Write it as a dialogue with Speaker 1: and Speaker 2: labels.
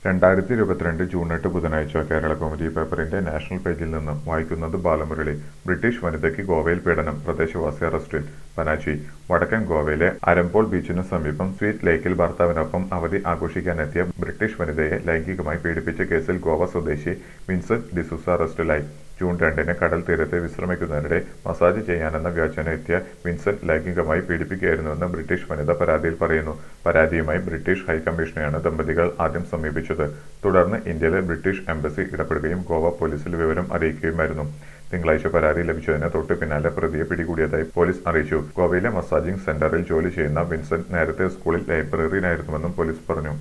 Speaker 1: രണ്ടായിരത്തി ഇരുപത്തിരണ്ട് ജൂൺ എട്ട് ബുധനാഴ്ച കേരള കൗമുദി പേപ്പറിന്റെ നാഷണൽ പേജിൽ നിന്ന് വായിക്കുന്നത് ബാലമുരളി ബ്രിട്ടീഷ് വനിതയ്ക്ക് ഗോവയിൽ പീഡനം പ്രദേശവാസി അറസ്റ്റിൽ പനാജി വടക്കൻ ഗോവയിലെ അരമ്പോൾ ബീച്ചിനു സമീപം സ്വീറ്റ് ലേക്കിൽ ഭർത്താവിനൊപ്പം അവധി ആഘോഷിക്കാനെത്തിയ ബ്രിട്ടീഷ് വനിതയെ ലൈംഗികമായി പീഡിപ്പിച്ച കേസിൽ ഗോവ സ്വദേശി വിൻസെന്റ് ഡിസൂസ അറസ്റ്റിലായി ജൂൺ രണ്ടിന് കടൽ തീരത്ത് വിശ്രമിക്കുന്നതിനിടെ മസാജ് ചെയ്യാനെന്ന വ്യാജന എത്തിയ വിൻസെന്റ് ലൈംഗികമായി പീഡിപ്പിക്കുകയായിരുന്നുവെന്ന് ബ്രിട്ടീഷ് വനിത പരാതിയിൽ പറയുന്നു പരാതിയുമായി ബ്രിട്ടീഷ് ഹൈക്കമ്മീഷനെയാണ് ദമ്പതികൾ ആദ്യം സമീപിച്ചത് തുടർന്ന് ഇന്ത്യയിലെ ബ്രിട്ടീഷ് എംബസി ഇടപെടുകയും ഗോവ പോലീസിൽ വിവരം അറിയിക്കുകയുമായിരുന്നു തിങ്കളാഴ്ച പരാതി ലഭിച്ചതിന് തൊട്ടു പിന്നാലെ പ്രതിയെ പിടികൂടിയതായി പോലീസ് അറിയിച്ചു ഗോവയിലെ മസാജിംഗ് സെന്ററിൽ ജോലി ചെയ്യുന്ന വിൻസെന്റ് നേരത്തെ സ്കൂളിൽ ലൈബ്രറിയനായിരുന്നുവെന്നും പോലീസ് പറഞ്ഞു